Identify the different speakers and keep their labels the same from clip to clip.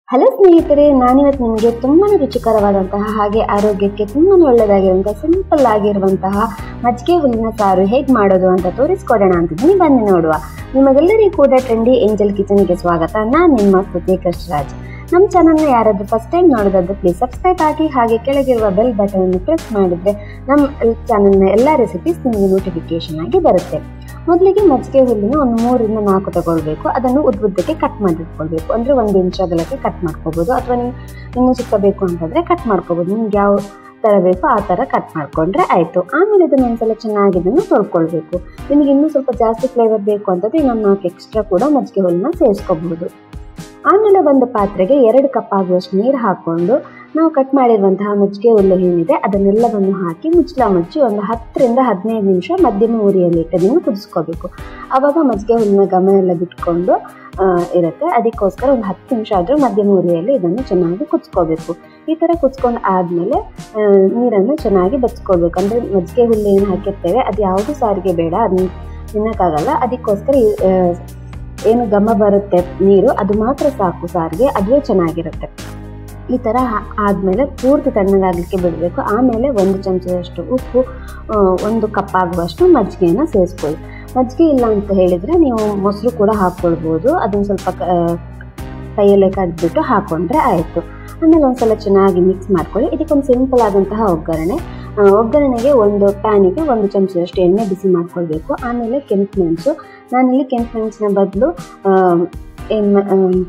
Speaker 1: hello ಸ್ನೇಹಿತರೆ ನಾನಿವತ್ತು ನಿಮಗೆ ತುಂಬಾ ರುಚಿಕರವಾದಂತಹ ಹಾಗೆ ಆರೋಗ್ಯಕ್ಕೆ ತುಂಬಾ ಒಳ್ಳೆಯದಾಗಿರುವಂತಹ ಸಿಂಪಲ್ ಆಗಿರುವಂತಹ ಮಜ್ಜಿಗೆ ಹುಲ್ಲಿನ ಸಾರು ಹೇಗೆ ಮಾಡೋದು ಅಂತ ತೋರಿಸ್ಕೊಡೋಣ ಅಂತಿದ್ದೀನಿ ಬನ್ನಿ ನೋಡುವ ನಿಮಗೆಲ್ಲರಿಗೂ ಕೂಡ ಟ್ರೆಂಡಿ ಏಂಜಲ್ ಕಿಚನ್ಗೆ ಸ್ವಾಗತ ನಾನು ನಿಮ್ಮ ಸ್ತುತಿ ಕೃಷ್ಣರಾಜ್ ನಮ್ಮ ಚಾನಲ್ನ ಯಾರಾದರೂ ಫಸ್ಟ್ ಟೈಮ್ ನೋಡೋದಾದ್ರೆ ಪ್ಲೀಸ್ ಸಬ್ಸ್ಕ್ರೈಬ್ ಆಗಿ ಹಾಗೆ ಕೆಳಗಿರುವ ಬೆಲ್ ಬಟನ್ ಅನ್ನು ಪ್ರೆಸ್ ಮಾಡಿದ್ರೆ ನಮ್ಮ ಚಾನಲ್ನ ಎಲ್ಲ ರೆಸಿಪೀಸ್ ನಿಮಗೆ ನೋಟಿಫಿಕೇಶನ್ ಆಗಿ ಬರುತ್ತೆ ಮೊದಲಿಗೆ ಮಜ್ಜಿಗೆ ಹುಲ್ಲಿನ ಒಂದು ಮೂರಿಂದ ನಾಲ್ಕು ತಗೊಳ್ಬೇಕು ಅದನ್ನು ಉದ್ದ ಉದ್ದಕ್ಕೆ ಕಟ್ ಮಾಡಿಟ್ಕೊಳ್ಬೇಕು ಅಂದರೆ ಒಂದು ಇಂಚ್ ಅಗಲಕ್ಕೆ ಕಟ್ ಮಾಡ್ಕೋಬೋದು ಅಥವಾ ನೀವು ಇನ್ನೂ ಚಿಕ್ಕಬೇಕು ಅಂತಂದರೆ ಕಟ್ ಮಾಡ್ಕೋಬೋದು ನಿಮ್ಗೆ ಯಾವ ಥರ ಬೇಕೋ ಆ ಥರ ಕಟ್ ಮಾಡಿಕೊಂಡ್ರೆ ಆಯಿತು ಆಮೇಲೆ ಇದನ್ನು ಒಂದ್ಸಲ ಚೆನ್ನಾಗಿ ಇದನ್ನು ತೊಳ್ಕೊಳ್ಬೇಕು ನಿಮಗೆ ಇನ್ನೂ ಸ್ವಲ್ಪ ಜಾಸ್ತಿ ಫ್ಲೇವರ್ ಬೇಕು ಅಂತಂದರೆ ಇನ್ನೊಂದು ನಾಲ್ಕು ಎಕ್ಸ್ಟ್ರಾ ಕೂಡ ಮಜ್ಜಿಗೆ ಹುಲ್ಲನ್ನ ಸೇರಿಸ್ಕೋಬಹುದು ಆಮೇಲೆ ಒಂದು ಪಾತ್ರೆಗೆ ಎರಡು ಕಪ್ ಆಗುವಷ್ಟು ನೀರು ಹಾಕ್ಕೊಂಡು ನಾವು ಕಟ್ ಮಾಡಿರುವಂತಹ ಮಜ್ಜಿಗೆ ಹುಲ್ಲು ಏನಿದೆ ಅದನ್ನೆಲ್ಲವನ್ನು ಹಾಕಿ ಮುಚ್ಚಳ ಮುಚ್ಚಿ ಒಂದು ಹತ್ತರಿಂದ ಹದಿನೈದು ನಿಮಿಷ ಮಧ್ಯಮ ಉರಿಯಲ್ಲಿ ಇಟ್ಟದನ್ನು ಕುದಿಸ್ಕೋಬೇಕು ಆವಾಗ ಮಜ್ಜಿಗೆ ಹುಲ್ಲಿನ ಘಮ ಎಲ್ಲ ಬಿಟ್ಕೊಂಡು ಇರುತ್ತೆ ಅದಕ್ಕೋಸ್ಕರ ಒಂದು ಹತ್ತು ನಿಮಿಷ ಆದರೂ ಮಧ್ಯಮ ಉರಿಯಲ್ಲಿ ಇದನ್ನು ಚೆನ್ನಾಗಿ ಕುದಿಸ್ಕೋಬೇಕು ಈ ಥರ ಕುದಿಸ್ಕೊಂಡು ಆದಮೇಲೆ ನೀರನ್ನು ಚೆನ್ನಾಗಿ ಬಚ್ಕೋಬೇಕು ಅಂದರೆ ಮಜ್ಜಿಗೆ ಹುಲ್ಲು ಏನು ಹಾಕಿರ್ತೇವೆ ಅದು ಯಾವುದು ಸಾರಿಗೆ ಬೇಡ ಅದನ್ನ ತಿನ್ನೋಕ್ಕಾಗಲ್ಲ ಅದಕ್ಕೋಸ್ಕರ ಏನು ಘಮ ಬರುತ್ತೆ ನೀರು ಅದು ಮಾತ್ರ ಸಾಕು ಸಾರಿಗೆ ಅದುವೇ ಚೆನ್ನಾಗಿರುತ್ತೆ ಈ ಥರ ಆದಮೇಲೆ ಪೂರ್ತಿ ತಣ್ಣಗಾಗಲಿಕ್ಕೆ ಬಿಡಬೇಕು ಆಮೇಲೆ ಒಂದು ಚಮಚದಷ್ಟು ಉಪ್ಪು ಒಂದು ಕಪ್ ಆಗುವಷ್ಟು ಮಜ್ಜಿಗೆಯನ್ನು ಸೇರಿಸ್ಕೊಳ್ಳಿ ಮಜ್ಜಿಗೆ ಇಲ್ಲ ಅಂತ ಹೇಳಿದರೆ ನೀವು ಮೊಸರು ಕೂಡ ಹಾಕ್ಕೊಳ್ಬೋದು ಅದನ್ನು ಸ್ವಲ್ಪ ಕೈಯಲ್ಲೇ ಕಡ್ಬಿಟ್ಟು ಹಾಕ್ಕೊಂಡ್ರೆ ಆಯಿತು ಆಮೇಲೆ ಒಂದ್ಸಲ ಚೆನ್ನಾಗಿ ಮಿಕ್ಸ್ ಮಾಡ್ಕೊಳ್ಳಿ ಇದಕ್ಕೊಂದು ಸಿಂಪಲ್ ಆದಂತಹ ಒಗ್ಗರಣೆ ಒಗ್ಗರಣೆಗೆ ಒಂದು ಪ್ಯಾನಿಗೆ ಒಂದು ಚಮಚದಷ್ಟು ಎಣ್ಣೆ ಬಿಸಿ ಮಾಡ್ಕೊಳ್ಬೇಕು ಆಮೇಲೆ ಕೆಂಪು ಮೆಣಸು ನಾನಿಲ್ಲಿ ಕೆಂಪು ಮೆಣಸಿನ ಬದಲು ಏನು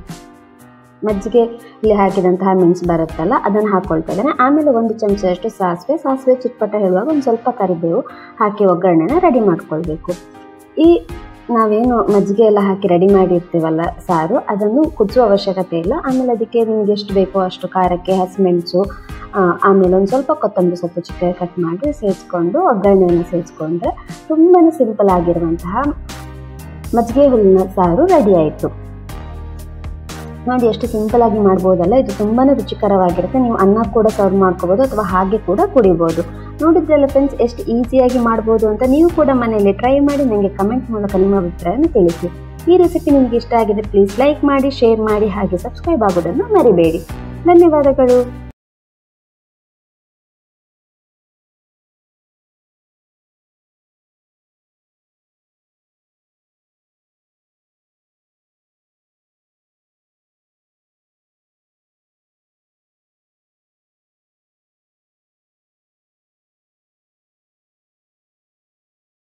Speaker 1: ಮಜ್ಜಿಗೆ ಇಲ್ಲಿ ಹಾಕಿದಂತಹ ಮೆಣಸು ಬರುತ್ತಲ್ಲ ಅದನ್ನು ಹಾಕ್ಕೊಳ್ತಾ ಇದ್ದೇನೆ ಆಮೇಲೆ ಒಂದು ಚಮಚದಷ್ಟು ಸಾಸಿವೆ ಸಾಸಿವೆ ಚಿಟ್ಪಟ ಹೇಳುವಾಗ ಒಂದು ಸ್ವಲ್ಪ ಕರಿಬೇವು ಹಾಕಿ ಒಗ್ಗರಣೆನ ರೆಡಿ ಮಾಡ್ಕೊಳ್ಬೇಕು ಈ ನಾವೇನು ಮಜ್ಜಿಗೆ ಎಲ್ಲ ಹಾಕಿ ರೆಡಿ ಮಾಡಿರ್ತೀವಲ್ಲ ಸಾರು ಅದನ್ನು ಕುದಿಸುವ ಅವಶ್ಯಕತೆ ಇಲ್ಲ ಆಮೇಲೆ ಅದಕ್ಕೆ ನಿಮ್ಗೆ ಎಷ್ಟು ಬೇಕೋ ಅಷ್ಟು ಖಾರಕ್ಕೆ ಹಸಿಮೆಣಸು ಆಮೇಲೆ ಒಂದು ಸ್ವಲ್ಪ ಕೊತ್ತಂಬರಿ ಸೊಪ್ಪು ಚಿಕ್ಕ ಕಟ್ ಮಾಡಿ ಸೇರಿಸ್ಕೊಂಡು ಒಗ್ಗರಣೆಯನ್ನು ಸೇರಿಸ್ಕೊಂಡ್ರೆ ತುಂಬಾ ಸಿಂಪಲ್ ಆಗಿರುವಂತಹ ಮಜ್ಜಿಗೆ ಹುಲ್ಲಿನ ಸಾರು ರೆಡಿ ಆಯಿತು ನೋಡಿ ಎಷ್ಟು ಸಿಂಪಲ್ ಆಗಿ ಮಾಡ್ಬೋದಲ್ಲ ಇದು ತುಂಬಾ ರುಚಿಕರವಾಗಿರುತ್ತೆ ನೀವು ಅನ್ನ ಕೂಡ ಸರ್ವ್ ಮಾಡ್ಕೋಬೋದು ಅಥವಾ ಹಾಗೆ ಕೂಡ ಕುಡಿಬೋದು ನೋಡಿದ್ರಲ್ಲ ಫ್ರೆಂಡ್ಸ್ ಎಷ್ಟು ಈಸಿಯಾಗಿ ಮಾಡ್ಬೋದು ಅಂತ ನೀವು ಕೂಡ ಮನೆಯಲ್ಲಿ ಟ್ರೈ ಮಾಡಿ ನನಗೆ ಕಮೆಂಟ್ ಮೂಲಕ ನಿಮ್ಮ ಅಭಿಪ್ರಾಯನ ತಿಳಿಸಿ ಈ ರೆಸಿಪಿ ನಿಮಗೆ ಇಷ್ಟ ಆಗಿದೆ ಪ್ಲೀಸ್ ಲೈಕ್ ಮಾಡಿ ಶೇರ್ ಮಾಡಿ ಹಾಗೆ ಸಬ್ಸ್ಕ್ರೈಬ್ ಆಗೋದನ್ನು ಮರಿಬೇಡಿ ಧನ್ಯವಾದಗಳು